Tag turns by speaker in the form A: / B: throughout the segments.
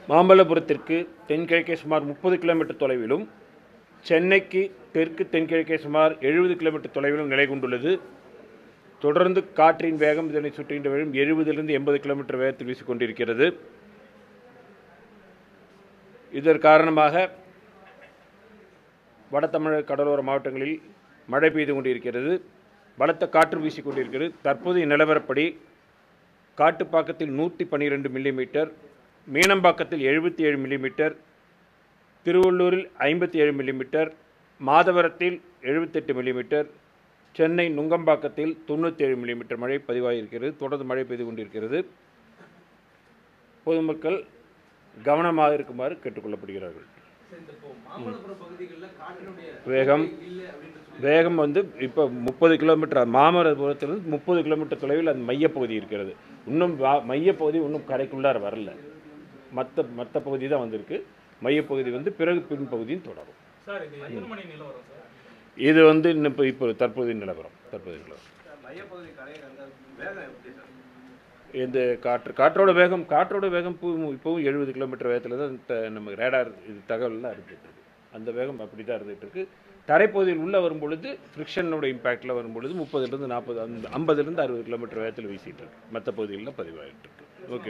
A: மாமல்லபுரத்திற்கு தென்கிழக்கே சுமார் முப்பது கிலோமீட்டர் தொலைவிலும் சென்னைக்கு தெற்கு தென்கிழக்கே சுமார் எழுபது கிலோமீட்டர் தொலைவிலும் நிலை கொண்டுள்ளது தொடர்ந்து காற்றின் வேகம் இதனை சுற்றுகின்ற வேகம் எழுபதிலிருந்து எண்பது கிலோமீட்டர் வேகத்தில் வீசிக்கொண்டிருக்கிறது இதன் காரணமாக வட தமிழக கடலோர மாவட்டங்களில் மழை பெய்து கொண்டிருக்கிறது பலத்த காற்று வீசிக்கொண்டிருக்கிறது தற்போதைய நிலவரப்படி காட்டுப்பாக்கத்தில் நூற்றி பன்னிரெண்டு மில்லிமீட்டர் மீனம்பாக்கத்தில் எழுபத்தி ஏழு மில்லிமீட்டர் திருவள்ளூரில் ஐம்பத்தி ஏழு மில்லிமீட்டர் மாதவரத்தில் எழுபத்தெட்டு மில்லிமீட்டர் சென்னை நுங்கம்பாக்கத்தில் தொண்ணூற்றி ஏழு மில்லிமீட்டர் மழை பதிவாகியிருக்கிறது தொடர்ந்து மழை பெய்து கொண்டிருக்கிறது பொதுமக்கள் கவனமாக இருக்குமாறு கேட்டுக்கொள்ளப்படுகிறார்கள் வேகம் வேகம் வந்து இப்போ முப்பது கிலோமீட்டர் மாமல்லபுரத்திலிருந்து முப்பது கிலோமீட்டர் தொலைவில் அந்த மையப்பகுதி இருக்கிறது இன்னும் வா- மையப்பகுதி இன்னும் கரைக்குள்ளார வரல மற்ற மற்ற பகுதி தான் வந்திருக்கு மையப்பகுதி வந்து பிறகு பின்பகுதியும் தொடரும்
B: சார் இது எத்தனை மணி நிலவரம் சார்
A: இது வந்து இன்னும் இப்போ இப்போ தற்போதைய நிலவரம் தற்போதைய நிலவரம்
C: மையப்பகுதி கரையிறாங்க வேகம் எப்படி சார்
A: இந்த காற்று காற்றோட வேகம் காற்றோட வேகம் இப்போ இப்போவும் எழுபது கிலோமீட்டர் வேகத்தில் தான் த- நமக்கு ரேடார் இது தகவல்லாம் இருந்துட்டு இருக்கு அந்த வேகம் அப்படி தான் இருந்துட்டு இருக்கு தரைப்பகுதியில் உள்ள வரும்பொழுது ஃப்ரிக்ஷனோட இம்பேக்டில் வரும்பொழுது முப்பதுலேருந்து நாற்பது அந்த ஐம்பதுலேருந்து அறுபது கிலோமீட்டர் வேகத்தில் வீசிட்டு இருக்கு மற்ற பகுதிகளில் பதிவாகிட்டு இருக்கு ஓகே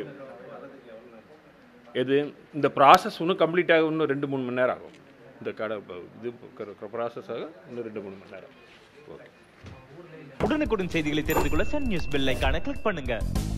A: இது இந்த ப்ராசஸ் இன்னும் கம்ப்ளீட் ஆக இன்னும் ரெண்டு மூணு மணி நேரம் ஆகும் இந்த கடை இது ப்ராசஸ் ஆக இன்னும் ரெண்டு மூணு மணி நேரம் ஓகே
D: உடனுக்குடன் செய்திகளை தெரிந்து கொள்ள சன் நியூஸ் பெல் ஐகானை கிளிக் பண்ணுங்க